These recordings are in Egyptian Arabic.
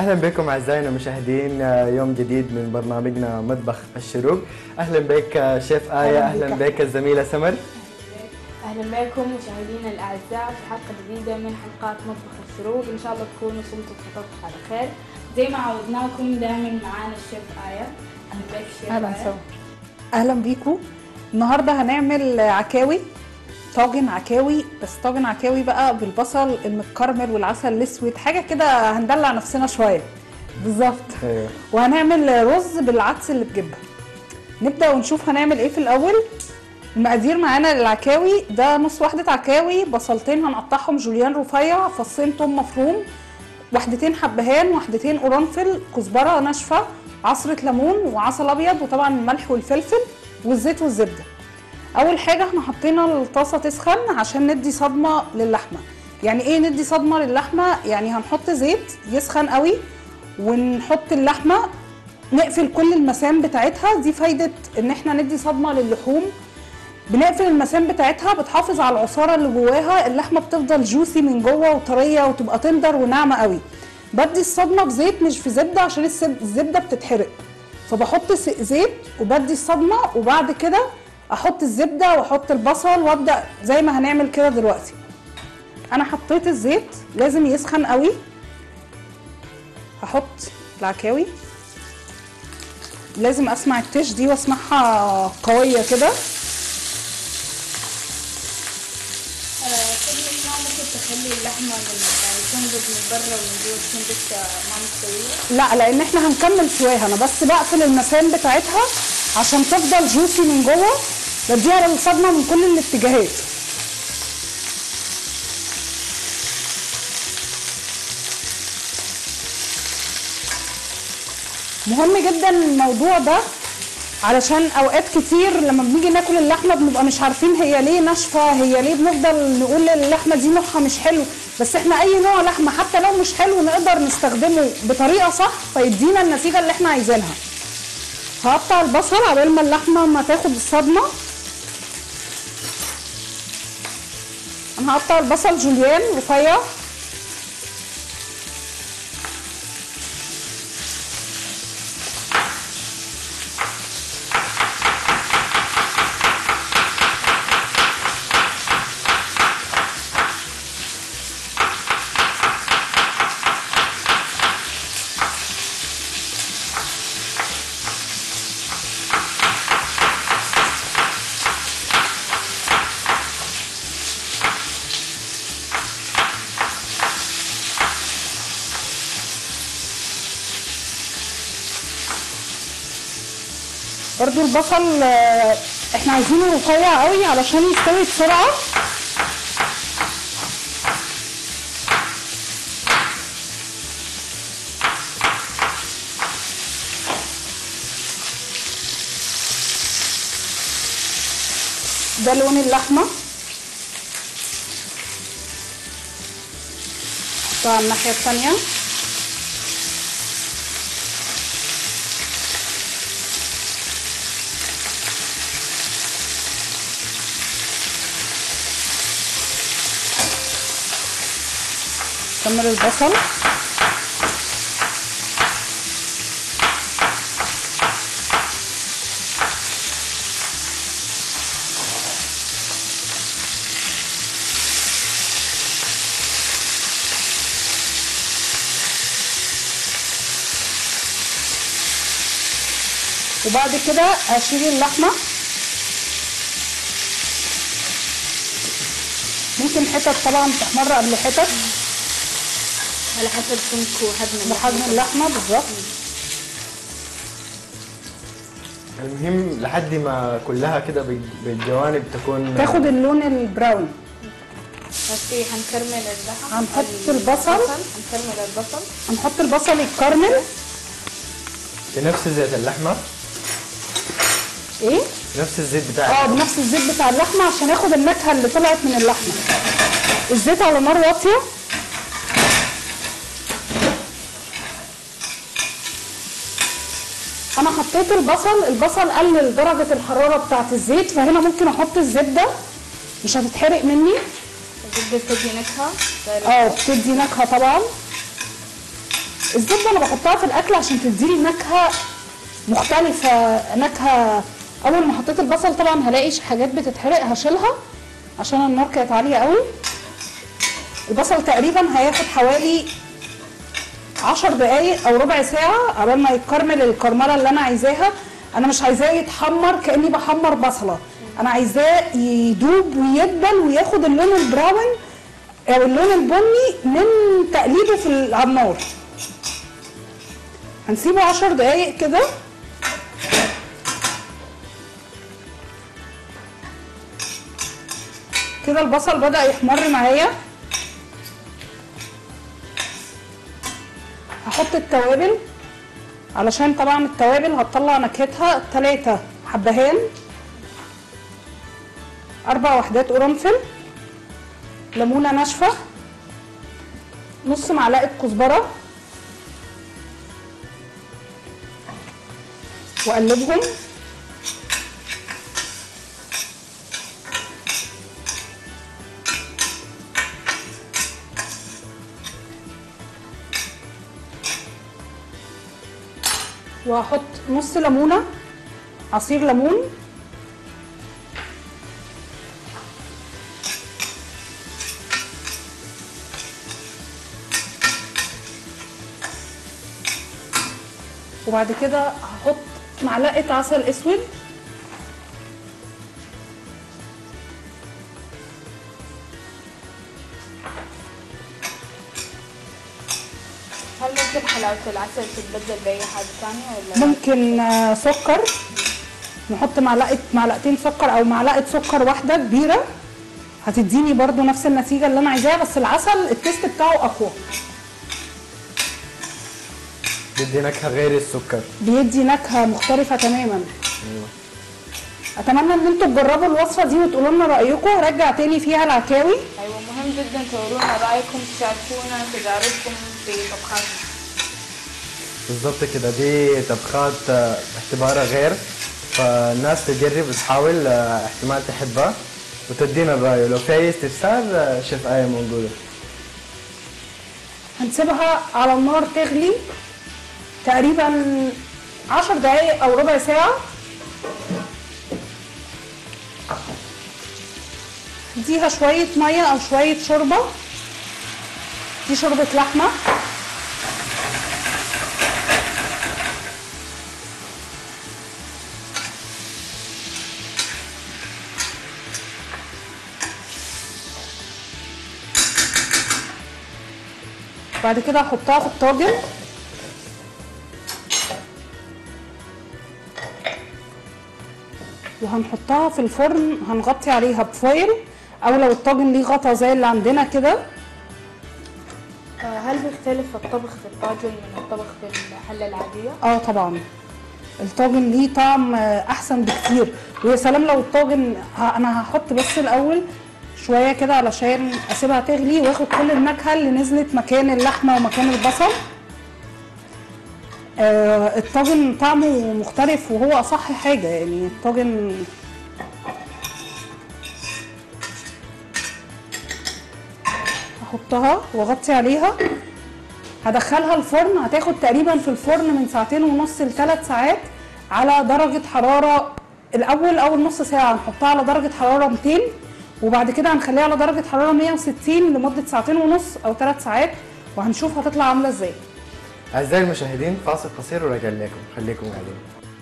اهلا بكم اعزائنا المشاهدين يوم جديد من برنامجنا مطبخ الشروق اهلا بك شيف ايه أهلاً اهلا بك. بك الزميله سمر اهلا بكم مشاهدينا الاعزاء في حلقه جديده من حلقات مطبخ الشروق ان شاء الله تكونوا صمتوا في الطبخ على خير زي ما عودناكم دائما معانا الشيف ايه اهلا بك شيف اهلا آية. سوا اهلا بيكم النهارده هنعمل عكاوي طاجن عكاوي بس طاجن عكاوي بقى بالبصل المتكرمل والعسل الاسود حاجه كده هندلع نفسنا شويه بالظبط ايوه وهنعمل رز بالعدس اللي بجبه نبدا ونشوف هنعمل ايه في الاول المقادير معانا للعكاوي ده نص واحده عكاوي بصلتين هنقطعهم جوليان رفيع فصين توم مفروم وحدتين حبهان وحدتين قرنفل كزبره ناشفه عصره ليمون وعسل ابيض وطبعا الملح والفلفل والزيت والزبده اول حاجه احنا حطينا الطاسه تسخن عشان ندي صدمه للحمه يعني ايه ندي صدمه للحمه يعني هنحط زيت يسخن قوي ونحط اللحمه نقفل كل المسام بتاعتها دي فايده ان احنا ندي صدمه للحوم بنقفل المسام بتاعتها بتحافظ على العصاره اللي جواها اللحمه بتفضل جوسي من جوه وطريه وتبقى تندر وناعمه قوي بدي الصدمه بزيت مش في زبده عشان السب- الزبده بتتحرق فبحط س- زيت وبدي الصدمه وبعد كده احط الزبده واحط البصل وابدا زي ما هنعمل كده دلوقتي انا حطيت الزيت لازم يسخن قوي هحط العكاوي لازم اسمع التش دي واسمعها قويه كده آه، خدمة ما ممكن تخلي اللحمه من يعني تنضج من برا ومن جوا تكون لسه ما مستويه لا لان احنا هنكمل سواها انا بس بقفل المسام بتاعتها عشان تفضل جوسي من جوه بديها الصدمه من كل الاتجاهات مهم جدا الموضوع ده علشان اوقات كتير لما بنيجي ناكل اللحمه بنبقى مش عارفين هي ليه ناشفه هي ليه بنفضل نقول اللحمه دي نوعها مش حلو بس احنا اي نوع لحمه حتى لو مش حلو نقدر نستخدمه بطريقه صح فيدينا النتيجه اللي احنا عايزينها هقطع البصل عبال ما اللحمه ما تاخد الصدمه انا هقطع البصل جوليان رفيع برضو البصل آه، احنا عايزينه رفيع قوي علشان يستوي بسرعه ده لون اللحمه حطها على الناحيه الثانيه كمل البصل وبعد كده اشيل اللحمه ممكن حتت طبعا تحمر قبل حتت على حسب سمك وحجم بحجم اللحمه بالظبط المهم لحد ما كلها كده بالج- بالجوانب تكون تاخد اللون البراون هسي حنكرمل اللحم هنحط البصل. حنكرمل البصل هنحط البصل يتكرمل بنفس زيت اللحمه ايه نفس الزيت اه بتاعها بنفس الزيت بتاع اللحمه عشان ياخد النكهه اللي طلعت من اللحمه الزيت على نار واطيه انا حطيت البصل البصل قلل درجه الحراره بتاعه الزيت فهنا ممكن احط الزبده مش هتتحرق مني الزبده بتدي نكهه غير اه بتدي نكهه طبعا الزبده انا بحطها في الاكل عشان تديلي نكهه مختلفه نكهه اول ما حطيت البصل طبعا هلاقي حاجات بتتحرق هشيلها عشان النار كانت عاليه قوي البصل تقريبا هياخد حوالي عشر دقايق او ربع ساعه قبل ما يتكرمل الكرمله اللي انا عايزاها انا مش عايزاه يتحمر كاني بحمر بصله انا عايزاه يدوب ويدبل وياخد اللون البراون او اللون البني من تقليبه في ال- على النار هنسيبه عشر دقايق كده كده البصل بدأ يحمر معايا هحط التوابل علشان طبعا التوابل هتطلع نكهتها تلاتة حبهان أربع وحدات قرنفل ليمونة ناشفة نص معلقة كزبرة وأقلبهم وهحط نص ليمونه عصير ليمون وبعد كده هحط معلقه عسل اسود هل ممكن حلاوة العسل تتبدل بأي حاجة ثانية ولا لا؟ ممكن آه، سكر نحط معلقه معلقتين سكر او معلقه سكر واحده كبيره هتديني برضو نفس النتيجه اللي انا عايزاها بس العسل التيست بتاعه اقوى بدي نكهه غير السكر بيدي نكهه مختلفه تماما اتمنى ان انتوا تجربوا الوصفه دي وتقولوا لنا رايكم هرجع تاني فيها العكاوي أيوة مهم جدا تورونا رأيكم تشاركونا تجاربكم في طبخاتنا بالضبط كده دي طبخات آه، اعتبارها غير فالناس تجرب وتحاول آه، احتمال تحبها وتدينا الرأي ولو في أي استفسار آه، شيف آية موجودة هنسيبها على النار تغلي تقريبا عشر دقايق او ربع ساعه اديها شويه ميه او شويه شوربه دي شوربه لحمه بعد كده هحطها في الطاجن وهنحطها في الفرن هنغطي عليها بفويل او لو الطاجن ليه غطا زي اللي عندنا كده آه، هل بيختلف الطبخ في الطاجن من الطبخ في الحلة العادية؟ اه طبعا الطاجن ليه طعم آه، احسن بكتير ويا سلام لو الطاجن ه- انا هحط بس الاول شويه كده علشان اسيبها تغلي واخد كل النكهه اللي نزلت مكان اللحمه ومكان البصل آه الطاجن طعمه مختلف وهو اصح حاجه يعني الطاجن هحطها واغطي عليها هدخلها الفرن هتاخد تقريبا في الفرن من ساعتين ونص لثلاث ساعات على درجة حرارة الأول أول نص ساعة نحطها على درجة حرارة 200 وبعد كده هنخليها على درجة حرارة 160 لمدة ساعتين ونص أو ثلاث ساعات وهنشوف هتطلع عاملة ازاي أعزائي المشاهدين فاصل قصير وراجع لكم خليكم قاعدين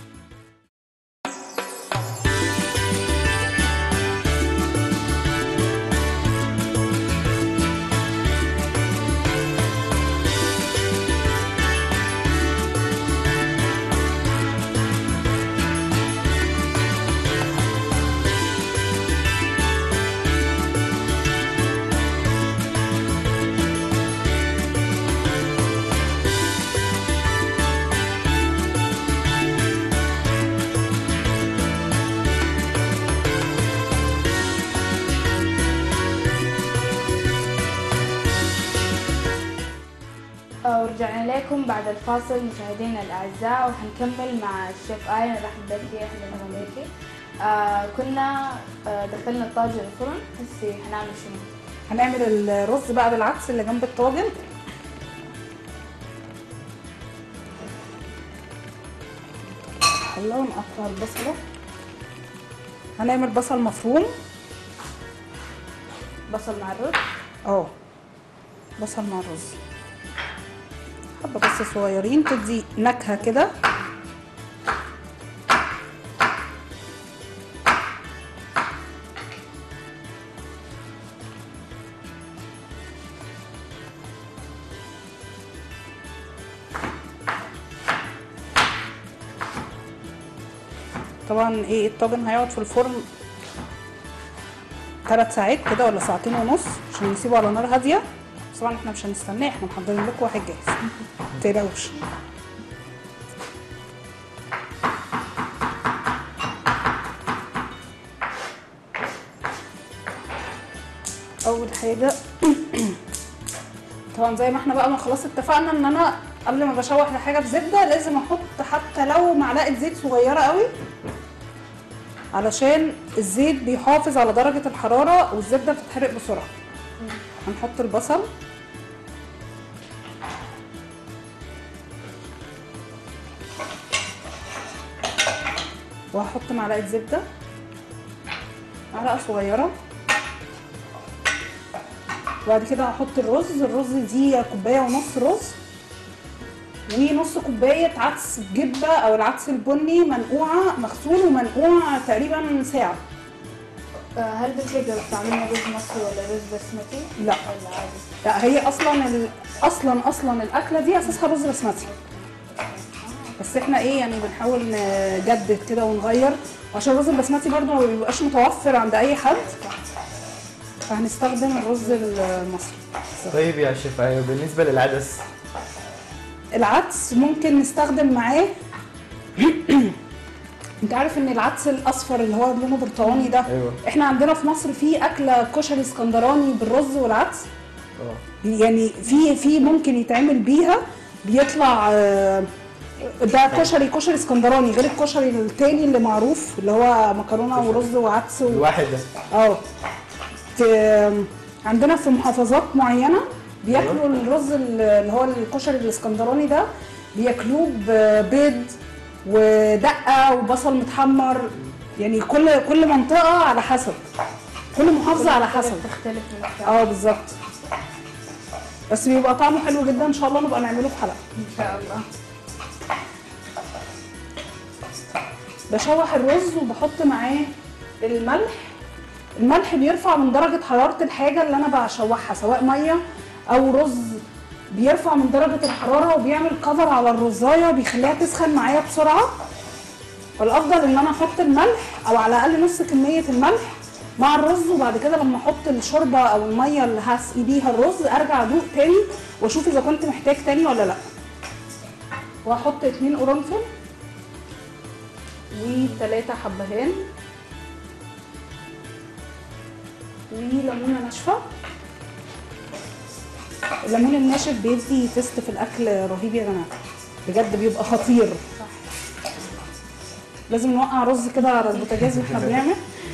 آه، ورجعنا لكم بعد الفاصل مشاهدينا الأعزاء وحنكمل مع الشيف آية رحب بك أهلا عليكي آه كنا آه دخلنا الطاجن الفرن هسي حنعمل شنو؟ هنعمل الرز بقى بالعدس اللي جنب الطاجن الحله ونقطع البصله هنعمل بصل مفروم بصل مع الرز اه بصل مع الرز حبه بس صغيرين تدي نكهه كده طبعا ايه الطاجن هيقعد في الفرن ثلاث ساعات كده ولا ساعتين ونص عشان نسيبه على نار هاديه بس طبعا احنا مش هنستناه احنا محضرين لكم واحد جاهز متقلقوش اول حاجه طبعا زي ما احنا بقى ما خلاص اتفقنا ان انا قبل ما بشوح الحاجه في زبده لازم احط حتى لو معلقه زيت صغيره قوي علشان الزيت بيحافظ على درجه الحراره والزبده بتتحرق بسرعه هنحط البصل وهحط معلقه زبده معلقه صغيره وبعد كده هحط الرز الرز دي كوبايه ونص رز ونص كوبايه عدس بجبه او العدس البني منقوعه مغسول ومنقوع تقريبا ساعه آه، هل بتقدروا تعملوا رز مصري ولا رز بسمتي؟ لا. ولا عادي؟ لا هي اصلا ال... اصلا اصلا الاكله دي اساسها رز بسمتي بس احنا ايه يعني بنحاول نجدد كده ونغير وعشان الرز البسمتي برضو ما بيبقاش متوفر عند اي حد فهنستخدم الرز المصري طيب يا شيف ايوه بالنسبه للعدس العدس ممكن نستخدم معاه انت عارف ان العدس الاصفر اللي هو لونه برتقاني ده ايوه احنا عندنا في مصر في اكله كشري اسكندراني بالرز والعدس اه يعني في في ممكن يتعمل بيها بيطلع آه، ده كشري كشري اسكندراني غير الكشري التاني اللي معروف اللي هو مكرونه ورز وعدس و... الواحد ده اه في- عندنا في محافظات معينه بياكلوا الرز اللي هو الكشري الاسكندراني ده بياكلوه ببيض ودقه وبصل متحمر يعني كل كل منطقه على حسب كل محافظه على حسب تختلف من الثانية اه بالظبط بس بيبقى طعمه حلو جدا ان شاء الله نبقى نعمله في حلقه ان شاء الله بشوح الرز وبحط معاه الملح الملح بيرفع من درجة حرارة الحاجة اللي أنا بشوحها سواء مية أو رز بيرفع من درجة الحرارة وبيعمل كفر على الرزاية بيخليها تسخن معايا بسرعة فالأفضل إن أنا أحط الملح أو على الأقل نص كمية الملح مع الرز وبعد كده لما أحط الشوربة أو المية اللي هسقي بيها الرز أرجع أدوق تاني وأشوف إذا كنت محتاج تاني ولا لأ وهحط اتنين قرنفل وثلاثة حبهان وليمونة ناشفة الليمون الناشف بيدي تيست في الأكل رهيب يا جماعة بجد بيبقى خطير لازم نوقع رز كده على البوتاجاز واحنا بنعمل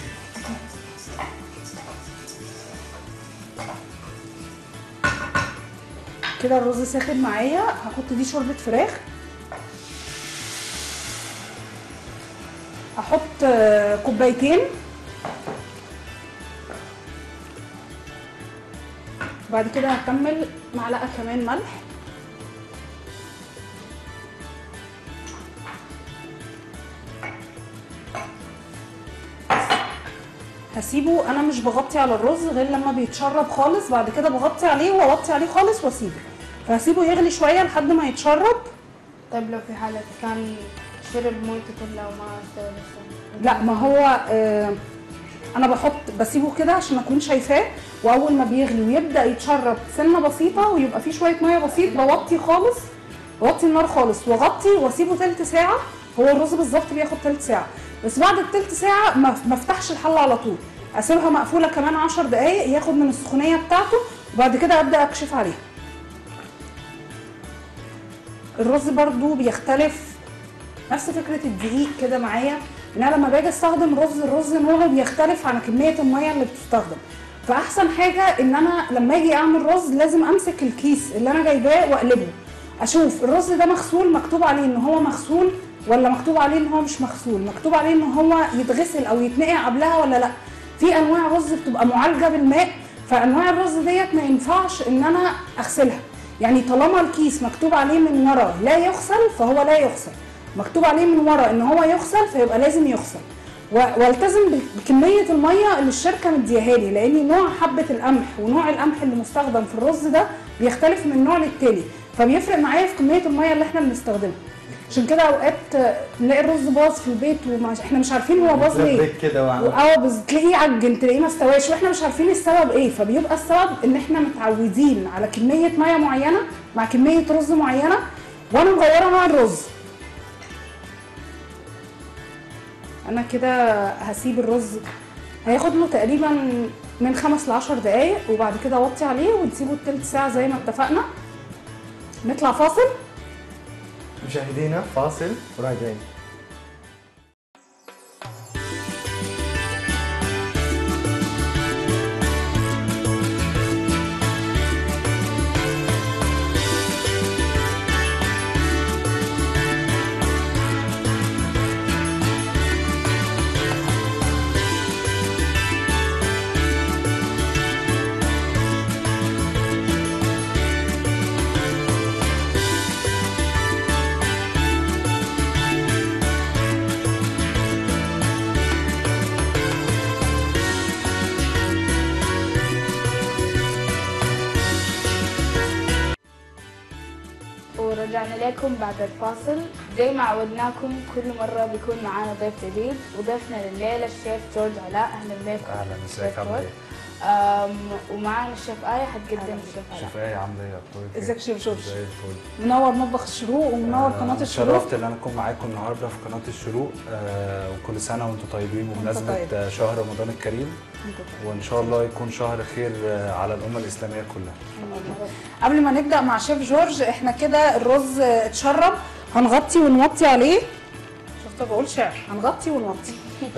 كده الرز ساخن معايا هحط دي شوربة فراخ هحط آه، كوبايتين بعد كده هكمل معلقه كمان ملح هسيبه انا مش بغطي على الرز غير لما بيتشرب خالص بعد كده بغطي عليه واوطي عليه خالص واسيبه فهسيبه يغلي شويه لحد ما يتشرب طيب لو في حالة كان شرب مويته كلها وما استوى لسه لا ما هو آه انا بحط بسيبه كده عشان اكون شايفاه واول ما بيغلي ويبدا يتشرب سنه بسيطه ويبقى فيه شويه ميه بسيط بوطي خالص بوطي النار خالص واغطي واسيبه تلت ساعه هو الرز بالظبط بياخد تلت ساعه بس بعد التلت ساعه ما ما افتحش الحله على طول اسيبها مقفوله كمان 10 دقائق ياخد من السخونيه بتاعته وبعد كده ابدا اكشف عليها الرز برضو بيختلف نفس فكره الدقيق كده معايا ان انا لما باجي استخدم رز الرز نوعه بيختلف عن كميه الميه اللي بتستخدم فاحسن حاجه ان انا لما اجي اعمل رز لازم امسك الكيس اللي انا جايباه واقلبه اشوف الرز ده مغسول مكتوب عليه ان هو مغسول ولا مكتوب عليه ان هو مش مغسول مكتوب عليه ان هو يتغسل او يتنقع قبلها ولا لا في انواع رز بتبقى معالجه بالماء فانواع الرز ديت ما ينفعش ان انا اغسلها يعني طالما الكيس مكتوب عليه من ورا لا يغسل فهو لا يغسل مكتوب عليه من ورا ان هو يغسل فيبقى لازم يغسل و- والتزم ب- بكميه الميه اللي الشركه مديها لي لان نوع حبه القمح ونوع القمح اللي مستخدم في الرز ده بيختلف من نوع للتاني فبيفرق معايا في كميه الميه اللي احنا بنستخدمها عشان كده اوقات آه، نلاقي الرز باظ في البيت وما احنا مش عارفين هو باظ ليه لبك كده وعمل اه بس تلاقيه عجن تلاقيه ما استواش واحنا مش عارفين السبب ايه فبيبقى السبب ان احنا متعودين على كميه ميه معينه مع كميه رز معينه وانا مغيره نوع الرز انا كده هسيب الرز هياخد له تقريبا من خمس لعشر دقايق وبعد كده اوطي عليه ونسيبه التلت ساعه زي ما اتفقنا نطلع فاصل مشاهدينا فاصل وراجعين ورجعنا لكم بعد الفاصل زي ما عودناكم كل مرة بيكون معانا ضيف جديد وضيفنا لليلة الشيف جورج علاء أهلا بكم اهلا ازيك شيف عامله جورج. ايه؟ أم، ومعانا الشيف آية حتقدم الشيف علاء شوف ايه عامله ايه اخبارك ايه؟ ازيك شيف جورج؟ زي الفل منور مطبخ الشروق ومنور قناه الشروق شرفت ان انا اكون معاكم النهارده في قناه الشروق آه وكل سنه وانتم طيبين بمناسبه طيب. آه، شهر رمضان الكريم وان شاء الله يكون شهر خير آه، على الامه الاسلاميه كلها قبل ما نبدا مع شيف جورج احنا كده الرز اتشرب هنغطي ونوطي عليه شفت بقول شعر هنغطي ونوطي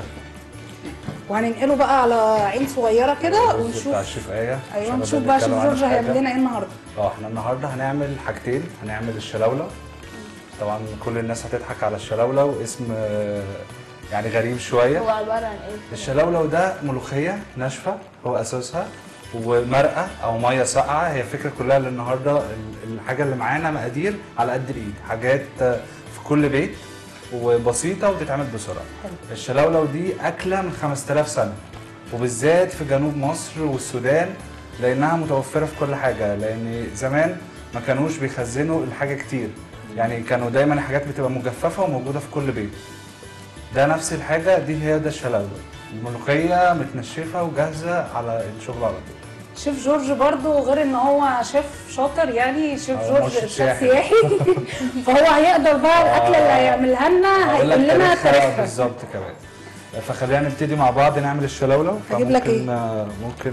وهننقله بقى على عين صغيره كده الرز ونشوف بتاع الشيف ايه ايوه عشان نشوف نبدأ بقى شيف نتكلم عنه جورج في هيعمل حاجة. لنا ايه النهارده اه احنا النهارده هنعمل حاجتين هنعمل الشلاوله طبعا كل الناس هتضحك على الشلاوله اسم آه، يعني غريب شويه هو عبارة عن إيه؟ الشلاولو ده ملوخيه ناشفه هو اساسها ومرقه او ميه ساقعه هي الفكره كلها اللي النهارده ال- الحاجه اللي معانا مقادير على قد الايد حاجات آه، في كل بيت وبسيطه وتتعمل بسرعه الشلاولو دي اكله من 5000 سنه وبالذات في جنوب مصر والسودان لانها متوفره في كل حاجه لان زمان ما كانوش بيخزنوا الحاجه كتير يعني كانوا دايما الحاجات بتبقى مجففه وموجوده في كل بيت ده نفس الحاجه دي هي ده الشلاولو الملوخيه متنشفه وجاهزه على الشغل على طول شيف جورج برضو غير ان هو شيف شاطر يعني شيف هو جورج مرشد شيف سياحي. سياحي فهو هيقدر بقى الاكله اللي هيعملها لنا هقول لك هيقول لنا تاريخها تاريخها بالظبط كمان فخلينا نبتدي مع بعض نعمل الشلاولو هجيب لك فممكن- ممكن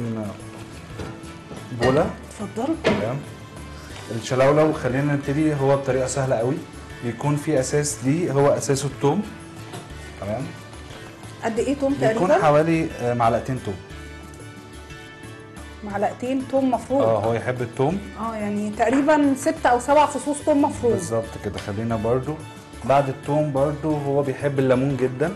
بوله اتفضل تمام الشلاولو خلينا نبتدي هو بطريقه سهله قوي بيكون في اساس ليه هو اساسه التوم تمام قد ايه توم بيكون تقريبا حوالي آه، معلقتين توم معلقتين توم مفروض اه هو يحب التوم اه يعني تقريبا ست او سبع فصوص توم مفروض بالظبط كده خلينا برضو بعد التوم برضو هو بيحب الليمون جدا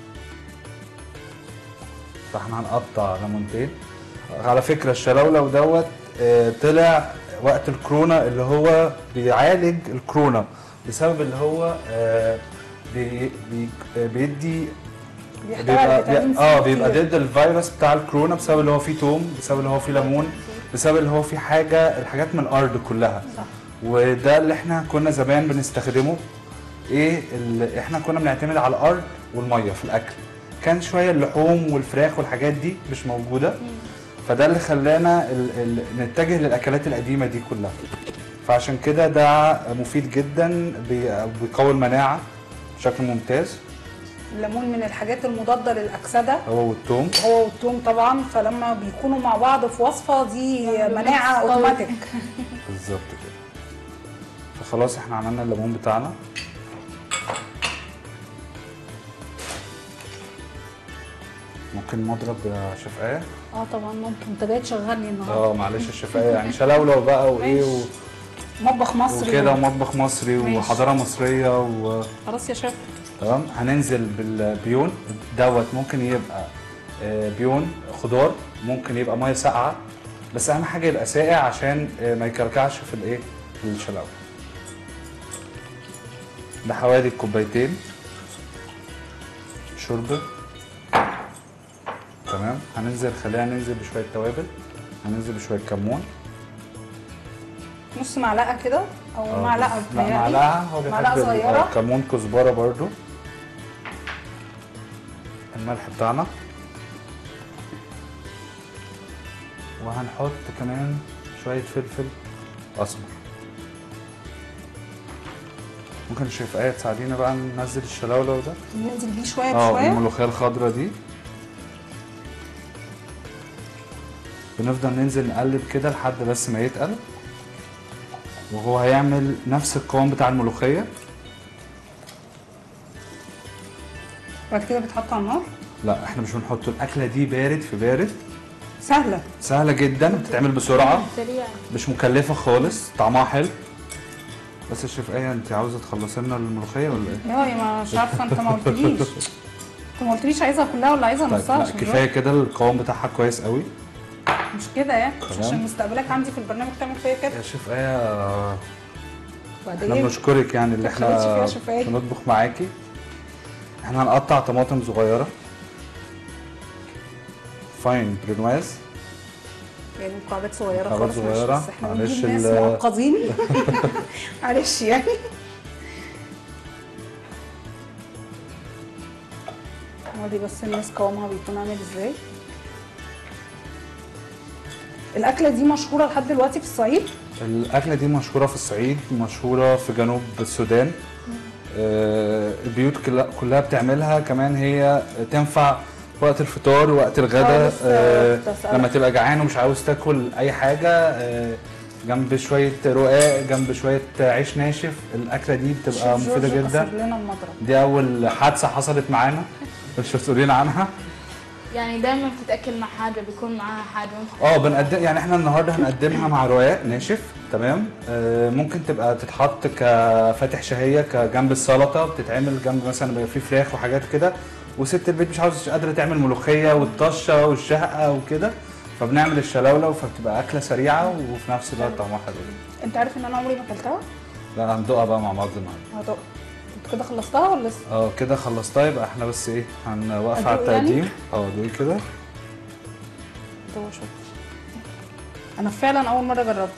فاحنا هنقطع ليمونتين على فكره الشلاولو دوت آه، طلع وقت الكورونا اللي هو بيعالج الكورونا بسبب اللي هو آه، بي بي آه، بيدي بيحتوي على بيبقى فيتامين سي اه بيبقى كتير. ضد الفيروس بتاع الكورونا بسبب اللي هو فيه توم بسبب اللي هو فيه ليمون بسبب اللي هو فيه حاجه الحاجات من الارض كلها صح. وده اللي احنا كنا زمان بنستخدمه ايه اللي احنا كنا بنعتمد على الارض والميه في الاكل كان شويه اللحوم والفراخ والحاجات دي مش موجوده فده اللي خلانا ال ال نتجه للاكلات القديمه دي كلها فعشان كده ده مفيد جدا بي- بيقوي المناعه بشكل ممتاز الليمون من الحاجات المضاده للاكسده هو والثوم هو والثوم طبعا فلما بيكونوا مع بعض في وصفه دي مناعه قوي. اوتوماتيك بالظبط كده فخلاص احنا عملنا الليمون بتاعنا ممكن مضرب يا شيف ايه اه طبعا ممكن انت جاي تشغلني النهارده اه معلش الشيف ايه يعني شلاولو بقى وايه و... مطبخ مصري وكده و- ومطبخ مصري ماشي. وحضاره مصريه و... خلاص يا شيف تمام هننزل بالبيون دوت ممكن يبقى آه، بيون خضار ممكن يبقى ميه ساقعه بس اهم حاجه يبقى ساقع عشان آه، ما يكلكعش في الايه في الشلاوه ده حوالي كوبايتين شوربه تمام هننزل خلينا ننزل بشويه توابل هننزل بشويه كمون نص معلقه كده او آه، معلقه لا بتهيألي. معلقه هو معلقه بيحب ال- صغيره آه، كمون كزبره برضو الملح بتاعنا وهنحط كمان شويه فلفل اسمر ممكن الشيف ايه تساعدينا بقى ننزل الشلاولو ده ننزل بيه شويه اه بشويه الملوخيه الخضراء دي بنفضل ننزل نقلب كده لحد بس ما يتقل وهو هيعمل نفس القوام بتاع الملوخيه بعد كده بيتحط على النار لا احنا مش بنحط الاكله دي بارد في بارد سهله سهله جدا بتتعمل بسرعه سريع مش مكلفه خالص طعمها حلو بس الشيف ايه انت عاوزه تخلصي لنا الملوخيه ولا ايه؟ يا ما مش عارفه انت ما قلتليش انت ما قلتليش عايزها كلها ولا عايزها طيب نصها لا عشان كفايه كده القوام بتاعها كويس قوي الوقت. مش كده يعني مش تمام. عشان مستقبلك عندي في البرنامج تعمل فيا كده يا شيف ايه احنا وبعدين بنشكرك يعني اللي ما تخليش احنا فيها شفاية. بنطبخ معاكي احنا هنقطع طماطم صغيره فاين برنواز يعني مكعبات صغيره مكعبات خالص معلش، صغيرة. بس احنا معلش بنجيب ناس ال- معقدين معلش يعني ودي بس الناس قوامها بيكون عامل ازاي الأكلة دي مشهورة لحد دلوقتي في الصعيد الاكله دي مشهوره في الصعيد مشهوره في جنوب السودان آه، البيوت كلها- كلها بتعملها كمان هي تنفع وقت الفطار وقت آه، الغداء لسه آه، كنت هسألك. لما تبقى جعان ومش عاوز تاكل اي حاجه آه، جنب شويه رقاق جنب شويه عيش ناشف الاكله دي بتبقى شيف مفيده جورج جدا كسر لنا المضرب دي اول حادثه حصلت معانا مش مسؤولين عنها يعني دائما بتتاكل مع حاجه بيكون معاها حاجه ممكن اه بنقدم يعني احنا النهارده هنقدمها مع رقاق ناشف تمام آه ممكن تبقى تتحط كفاتح شهيه كجنب السلطه بتتعمل جنب مثلا بيبقى فيه فراخ وحاجات كده وست البيت مش عاوزه مش قادره تعمل ملوخيه والطشه والشهقه وكده فبنعمل الشلاوله فبتبقى اكله سريعه وفي نفس الوقت طعمها حلو جدا. انت عارف ان انا عمري ما اكلتها؟ لا هندوقها بقى مع بعض النهارده هدوق انت كده خلصتها ولا لسه؟ اه كده خلصتها يبقى احنا بس ايه هنوقف على أدوق يعني؟ التقديم اه دوقي كده هدوق شوف انا فعلا اول مرة جربت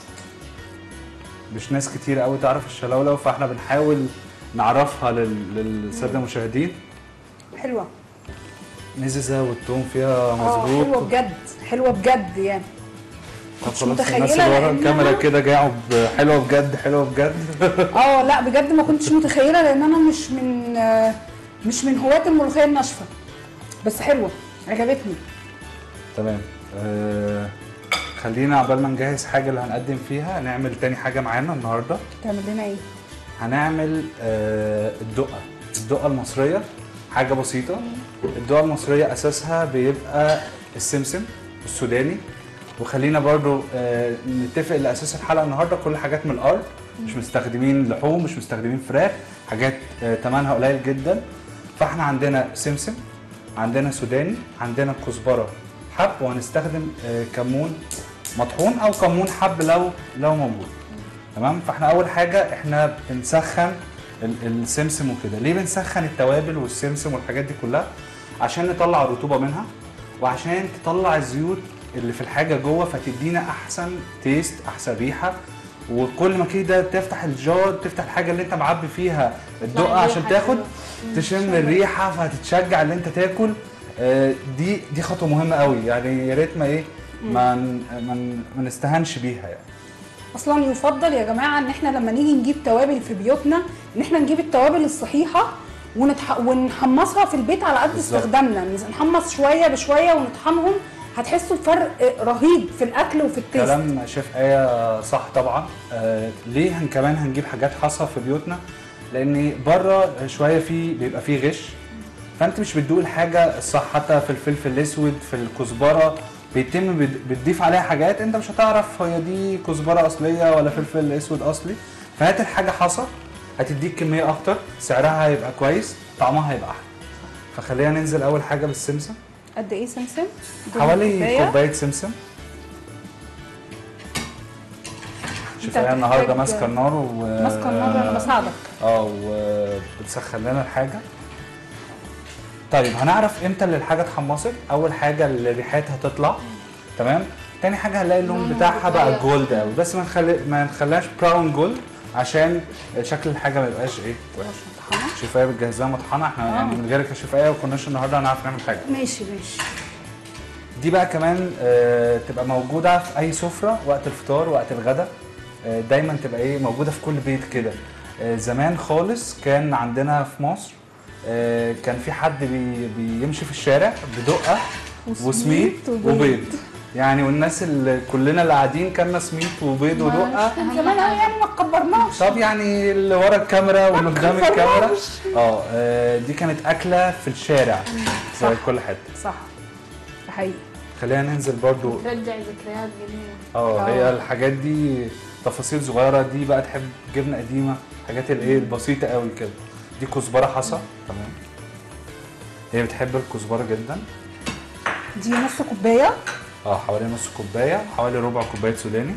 مش ناس كتير قوي تعرف الشلاوله فاحنا بنحاول نعرفها لل- للساده المشاهدين حلوة مززه والثوم فيها اه حلوة مظبوط بجد حلوة بجد يعني طب مش خلاص متخيلة الناس اللي ورا لأن الكاميرا أنا- كده جاعوا ب- حلوه بجد حلوه بجد اه لا بجد ما كنتش متخيلة لان انا مش من آه، مش من هواة الملوخية الناشفة بس حلوة عجبتني تمام آه خلينا عقبال ما نجهز حاجه اللي هنقدم فيها نعمل تاني حاجه معانا النهارده تعمل لنا ايه؟ هنعمل آه الدقه الدقه المصريه حاجه بسيطه الدقه المصريه اساسها بيبقى السمسم السوداني وخلينا برضو آه نتفق ان اساس الحلقه النهارده كل حاجات من الارض مش مستخدمين لحوم مش مستخدمين فراخ حاجات آه ثمنها قليل جدا فاحنا عندنا سمسم عندنا سوداني عندنا كزبره حب وهنستخدم آه كمون مطحون او كمون حب لو لو موجود تمام فاحنا اول حاجه احنا بنسخن ال- السمسم وكده ليه بنسخن التوابل والسمسم والحاجات دي كلها عشان نطلع الرطوبه منها وعشان تطلع الزيوت اللي في الحاجه جوه فتدينا احسن تيست احسن ريحه وكل ما كده تفتح الجار تفتح الحاجه اللي انت معبي فيها الدقه الريحة عشان تاخد حلوة. تشم الريحه فهتتشجع ان انت تاكل آه، دي دي خطوه مهمه قوي يعني يا ريت ما ايه ما ن- ما ن- ما نستهانش بيها يعني اصلا يفضل يا جماعه ان احنا لما نيجي نجيب توابل في بيوتنا ان احنا نجيب التوابل الصحيحه ونتح... ونحمصها في البيت على قد بالظبط. استخدامنا نحمص شويه بشويه ونطحنهم هتحسوا بفرق رهيب في الاكل وفي التيست كلام شيف آية صح طبعا آه ليه هن كمان هنجيب حاجات حصى في بيوتنا لان بره شويه في بيبقى فيه غش فانت مش بتدوق الحاجه الصح حتى في الفلفل الاسود في الكزبره بيتم بت- بتضيف عليها حاجات انت مش هتعرف هي دي كزبره اصليه ولا فلفل اسود اصلي فهات الحاجه حصى هتديك كميه اكتر سعرها هيبقى كويس طعمها هيبقى احلى فخلينا ننزل اول حاجه بالسمسم قد ايه سمسم دول حوالي كوباية. كوبايه سمسم شوف هي هتحتاج- النهارده ماسكه النار و ماسكه النار انا بساعدك اه وبتسخن لنا الحاجه طيب هنعرف امتى اللي الحاجه اتحمصت اول حاجه اللي ريحتها تطلع تمام تاني حاجه هنلاقي اللون لونه بتاعها بقى بيتغير. جولد قوي بس ما نخلي ما نخليهاش براون جولد عشان شكل الحاجه ما يبقاش ايه وحش مش مطحنه شفايه بتجهزها مطحنه احنا آه. يعني من غيرك يا شفايه ما كناش النهارده هنعرف نعمل حاجه ماشي ماشي دي بقى كمان آه، تبقى موجوده في اي سفره وقت الفطار وقت الغداء آه، دايما تبقى ايه موجوده في كل بيت كده آه، زمان خالص كان عندنا في مصر آه، كان في حد بي بيمشي في الشارع بدقه وسميت وبيض. وبيض يعني والناس اللي كلنا اللي قاعدين كلنا سميت وبيض ودقه من زمان قوي يعني ما تكبرناش طب يعني اللي ورا الكاميرا واللي قدام كبرناش. الكاميرا اه آه، دي كانت اكله في الشارع زي صح. كل حته صح ده حقيقي خلينا ننزل برضو ترجع ذكريات قديمة اه آه. هي الحاجات دي تفاصيل صغيره دي بقى تحب جبنه قديمه حاجات الايه البسيطه قوي كده دي كزبره حصى تمام هي بتحب الكزبره جدا دي نص كوبايه اه حوالي نص كوبايه حوالي ربع كوبايه سوداني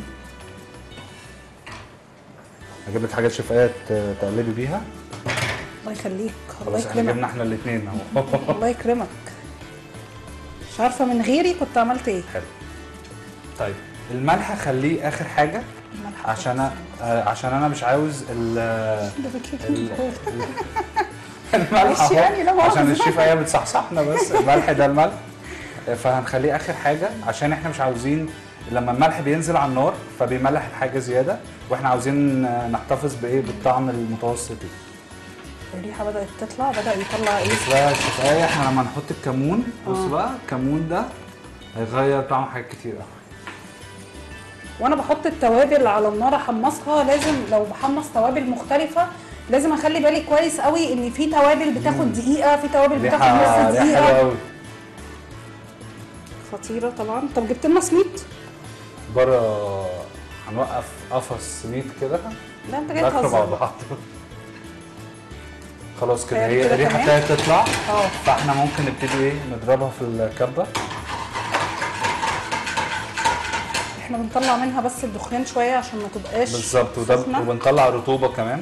هجيب لك حاجات شفايه ت- تقلبي بيها الله يخليك الله خلاص احنا جبنا يكرمك احنا الاثنين اهو الله يكرمك مش عارفه من غيري كنت عملت ايه حلو طيب الملح خليه اخر حاجه الملح عشان أ- آه، عشان انا مش عاوز ال ده بكيك ال- الملح معلش يعني، لا اهو مؤاخذة. عشان الشيف هي بتصحصحنا بس الملح ده الملح فهنخليه اخر حاجه عشان احنا مش عاوزين لما الملح بينزل على النار فبيملح الحاجه زياده واحنا عاوزين نحتفظ بايه بالطعم المتوسط الريحه بدات تطلع بدا يطلع ايه بس بقى الشفايه احنا لما نحط الكمون بص آه. بقى الكمون ده هيغير طعم حاجات كتير قوي وانا بحط التوابل على النار احمصها لازم لو بحمص توابل مختلفه لازم اخلي بالي كويس قوي ان في توابل بتاخد دقيقه في توابل بتاخد ريحه نص ريحه حلوه دقيقه قوي خطيره طبعا طب جبت لنا سميت بره هنوقف قفص سميت كده لا انت جاي ناكله مع تهزر بعض خلاص كده يعني هي كده الريحه تمام؟ ابتدت تطلع اه فاحنا ممكن نبتدي ايه نضربها في الكبه احنا بنطلع منها بس الدخان شويه عشان ما تبقاش بالظبط وده سخنة. وبنطلع رطوبه كمان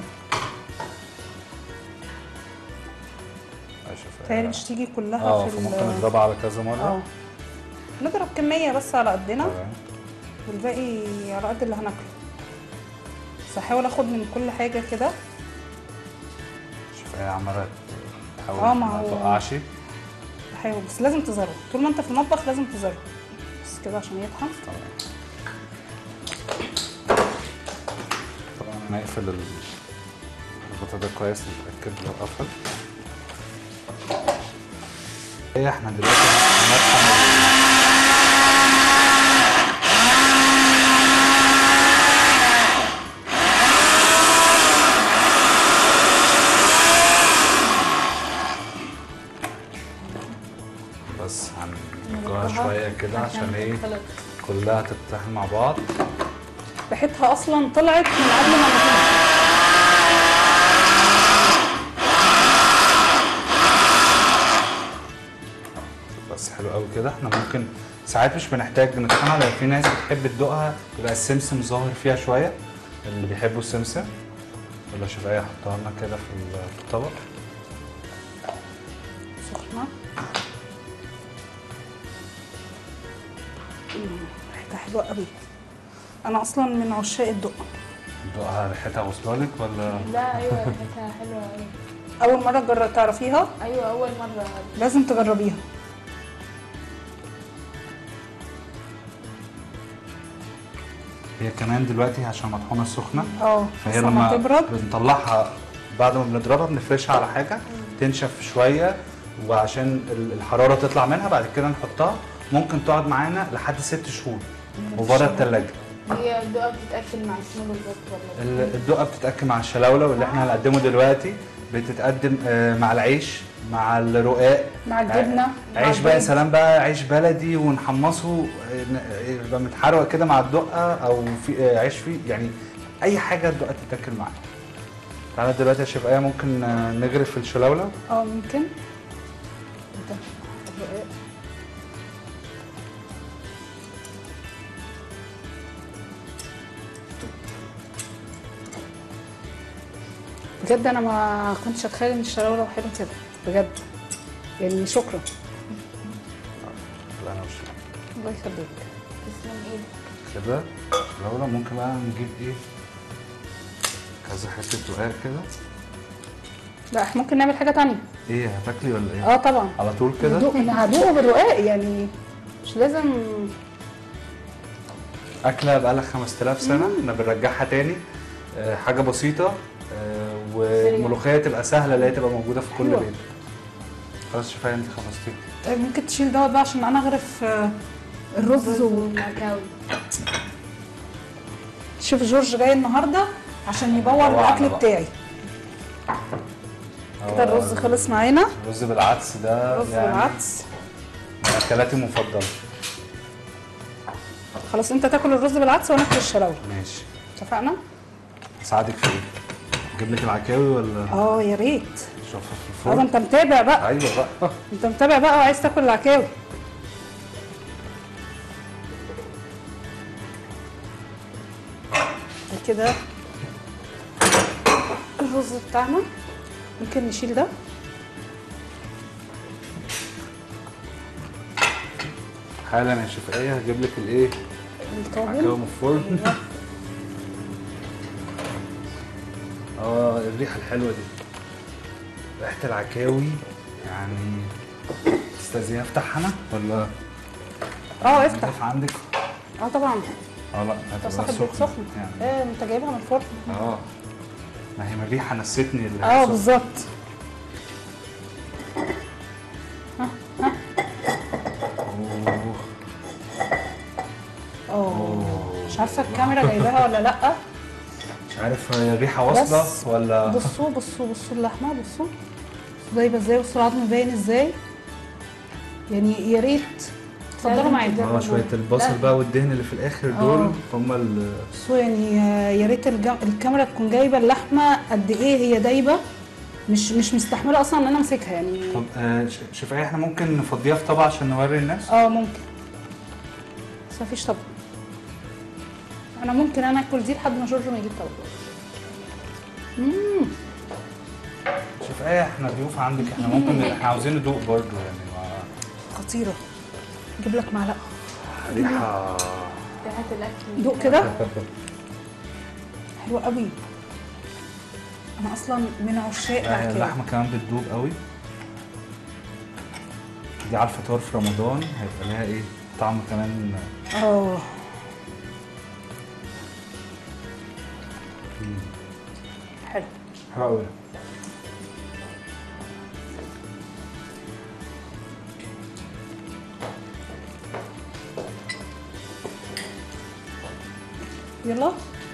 ماشي، ف- تاني مش تيجي كلها اه في فممكن ال- نضربها على كذا اه مره نضرب كميه بس على قدنا تمام. والباقي على قد اللي هناكله بس هحاول اخد من كل حاجه كده شوف هي عماله تحاول اه، ما ما هو- توقعش بحاول بس لازم تزرع طول ما انت في المطبخ لازم تزرع بس كده عشان يطحن طبعا نقفل ال- الغطا ده كويس نتاكد لو قفل ايه احنا دلوقتي هنطحن بس هنرجعها شويه كده عشان ايه تختلط. كلها تتطحن مع بعض ريحتها اصلا طلعت من قبل ما نطلع بس حلو قوي كده احنا ممكن ساعات مش بنحتاج نطحنها لان في ناس بتحب تدوقها يبقى السمسم ظاهر فيها شويه اللي بيحبوا السمسم ولا شوف ايه احطها لنا كده في ال- في الطبق سخنه مم، ريحتها حلوه قوي انا اصلا من عشاق الدقه ندوقها ريحتها واصله لك ولا لا ايوه ريحتها حلوة أوي. اول مره جربت تعرفيها ايوه اول مرة لازم تجربيها هي كمان دلوقتي عشان مطحونه سخنه اه فهي بس لما تبرد بنطلعها بعد ما بنضربها بنفرشها على حاجه تنشف شويه وعشان ال- الحراره تطلع منها بعد كده نحطها ممكن تقعد معانا لحد ست شهور وبره الثلاجه هي الدقة بتتأكل مع شنو بالظبط ولا ال- الدقه بتتاكل مع الشلاوله واللي احنا هنقدمه دلوقتي بتتقدم آه، مع العيش مع الرقاق مع الجبنه مع عيش بقى يا البيض. سلام بقى عيش بلدي ونحمصه آه، ن- يبقى متحروق كده مع الدقه او في آه، عيش فيه يعني اي حاجه الدقه تتاكل معاها تعالى دلوقتي يا شيف ايه ممكن آه، نغرف الشلاوله اه ممكن ده الرقاق. بجد انا ما كنتش اتخيل ان الشراوله حلو كده بجد يعني شكرا لا انا مش الله يخليك تسلم ايدك كده شلاوله ممكن بقى نجيب ايه كذا حته رقاق كده لا احنا ممكن نعمل حاجه تانية ايه هتاكلي ولا ايه اه طبعا على طول كده هدوء هدوء بالرقاق يعني مش لازم اكله بقالها 5000 سنه احنا بنرجعها تاني آه، حاجه بسيطه آه، والملوخيه تبقى سهله اللي هي تبقى موجوده في كل أيوة. بيت خلاص شوفي انت خلصتي طيب ممكن تشيل دوت بقى عشان انا اغرف آه، الرز و... والمكاوي شوف جورج جاي النهارده عشان يبور طوعنا الاكل بقى. بتاعي كده الرز خلص معانا الرز بالعدس ده رز يعني بالعدس من اكلاتي المفضله خلاص انت تاكل الرز بالعدس وانا اكل الشراوي ماشي اتفقنا اساعدك في ايه اجيب لك العكاوي ولا اه يا ريت شوفها في اه ده الفرن انت متابع بقى ايوه بقى انت متابع بقى وعايز تاكل العكاوي ده كده الرز بتاعنا ممكن نشيل ده حالا يا شفقية هجيب لك الايه الطاجن عكاوي من الفرن اه الريحه الحلوه دي ريحه العكاوي يعني تستاذني افتح انا ولا اه افتح نضيف عندك اه طبعا اه لا انت هتبقى صاحب بيت سخنة سخن يعني ايه انت جايبها من الفرن اه ما هي من الريحه نستني اللي اه هي بالظبط أوه. اه مش عارفه الكاميرا جايباها ولا لا مش عارف هي الريحه واصله بس ولا بصوا بصوا بصوا اللحمه بصوا جايبه ازاي بصوا العظم باين ازاي يعني يا ريت اتفضلوا لازم معايا تجربوا. اه شويه البصل لا. بقى والدهن اللي في الاخر دول آه. هم ال بصوا يعني آه، يا ريت الجم... الكاميرا تكون جايبه اللحمه قد ايه هي دايبه مش مش مستحمله اصلا ان انا امسكها يعني طب آه ش- شوفي احنا ممكن نفضيها في طبق عشان نوري الناس اه ممكن بس مفيش طبق انا ممكن انا اكل دي لحد ما جورج ما يجيب طبق امم شوف ايه احنا ضيوف عندك احنا ممكن احنا عاوزين ندوق برضو يعني ما- خطيره اجيب لك معلقه ريحه ريحة الأكل دوق كده حلوه قوي انا اصلا من عشاق لا، هي العكاوي اللحمه كمان بتدوب قوي دي على الفطار في رمضان هيبقى لها ايه طعم كمان اه حلو حلو قوي يلا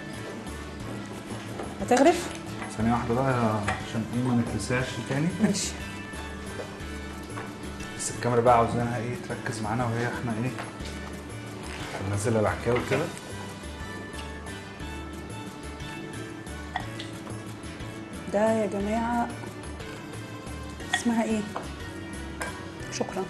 هتغرف ثانيه واحده بقى عشان ايه ما نتلسعش تاني ماشي بس الكاميرا بقى عاوزينها ايه تركز معانا وهي احنا ايه ننزل العكاوي كده ده يا جماعه اسمها ايه شكرا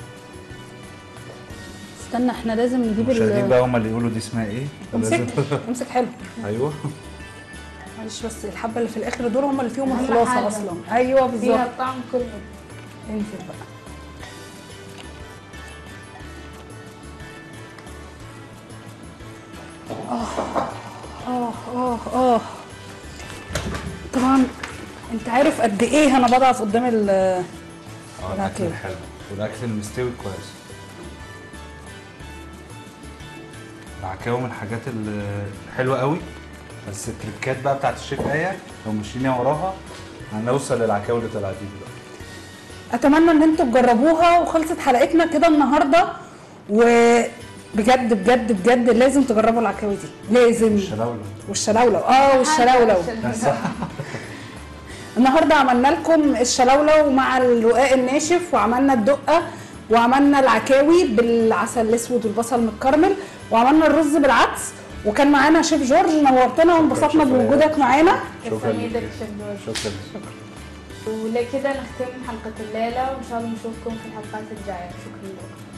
استنى احنا لازم نجيب المشاهدين ال بقى هم اللي يقولوا دي اسمها ايه امسك امسك حلو ايوه معلش بس الحبه اللي في الاخر دول هم اللي فيهم أهم الخلاصه حاجة. اصلا ايوه فيها بالظبط الطعم كله انزل بقى اه اه اه اه طبعا انت عارف قد ايه انا بضعف قدام ال اه الاكل العكاوي. الحلو والاكل المستوي كويس العكاوي من الحاجات ال- الحلوه قوي بس التريكات بقى بتاعت الشيف ايه لو مشينا وراها هنوصل للعكاوي اللي طلعت دي دلوقتي اتمنى ان انتوا تجربوها وخلصت حلقتنا كده النهارده وبجد بجد بجد لازم تجربوا العكاوي دي لازم الشلاولة والشلاولو اه والشلاولو صح النهارده عملنا لكم الشلاولة مع الرقاق الناشف وعملنا الدقه وعملنا العكاوي بالعسل الاسود والبصل متكرمل وعملنا الرز بالعدس وكان معانا شيف جورج نورتنا وانبسطنا شكراً. بوجودك معانا شكرا تسلم ايدك لك. شيف جورج. شكرا ولكده نختم حلقة الليلة وإن شاء الله نشوفكم في الحلقات الجاية شكرا لكم